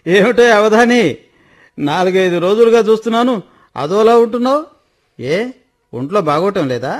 ఏమిటో అవధాని నాలుగైదు రోజులుగా చూస్తున్నాను అదోలా ఉంటున్నావు ఏ ఒంట్లో బాగోటం లేదా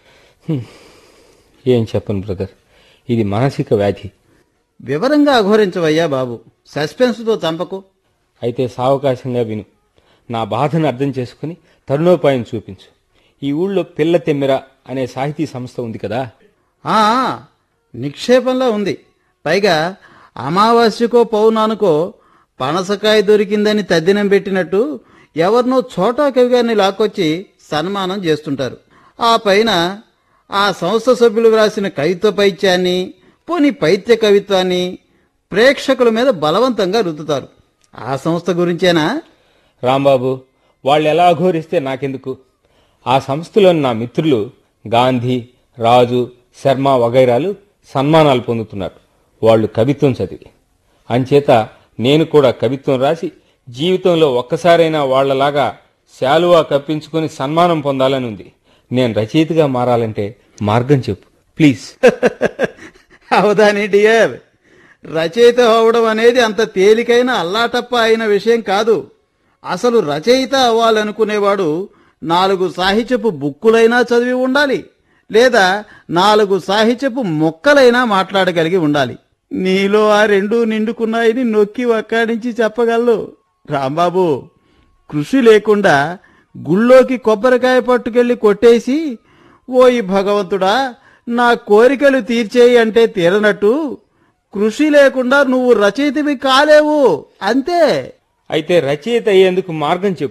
ఏం చెప్పను బ్రదర్ ఇది మానసిక వ్యాధి వివరంగా అఘోరించవయ్యా బాబు సస్పెన్స్తో చంపకు అయితే సావకాశంగా విను నా బాధను అర్థం చేసుకుని తరుణోపాయం చూపించు ఈ ఊళ్ళో పిల్ల తెమ్మిర అనే సాహితీ సంస్థ ఉంది కదా ఆ నిక్షేపంలా ఉంది పైగా అమావాస్యకో పౌనానుకో పనసకాయ దొరికిందని తద్దినం పెట్టినట్టు ఎవరినో చోటా కవి గారిని లాక్కొచ్చి సన్మానం చేస్తుంటారు ఆ పైన ఆ సంస్థ సభ్యులు వ్రాసిన కవిత్వ పైత్యాన్ని పోని పైత్య కవిత్వాన్ని ప్రేక్షకుల మీద బలవంతంగా రుద్దుతారు ఆ సంస్థ గురించేనా రాంబాబు వాళ్ళు ఎలా అఘోరిస్తే నాకెందుకు ఆ సంస్థలోని నా మిత్రులు గాంధీ రాజు శర్మ వగైరాలు సన్మానాలు పొందుతున్నారు వాళ్ళు కవిత్వం చదివి అంచేత నేను కూడా కవిత్వం రాసి జీవితంలో ఒక్కసారైనా వాళ్లలాగా శాలువా కప్పించుకుని సన్మానం పొందాలని ఉంది నేను రచయితగా మారాలంటే మార్గం చెప్పు ప్లీజ్ అవదాని డియర్ రచయిత అవడం అనేది అంత తేలికైన అల్లాటప్ప అయిన విషయం కాదు అసలు రచయిత అవ్వాలనుకునేవాడు నాలుగు సాహిత్యపు బుక్కులైనా చదివి ఉండాలి లేదా నాలుగు సాహిత్యపు మొక్కలైనా మాట్లాడగలిగి ఉండాలి నీలో ఆ రెండు నిండుకున్నాయని నొక్కి వక్కాడించి చెప్పగలరు రాంబాబు కృషి లేకుండా గుళ్ళోకి కొబ్బరికాయ పట్టుకెళ్లి కొట్టేసి ఓయి భగవంతుడా నా కోరికలు తీర్చేయి అంటే తీరనట్టు కృషి లేకుండా నువ్వు రచయితవి కాలేవు అంతే అయితే రచయిత అయ్యేందుకు మార్గం చెప్పు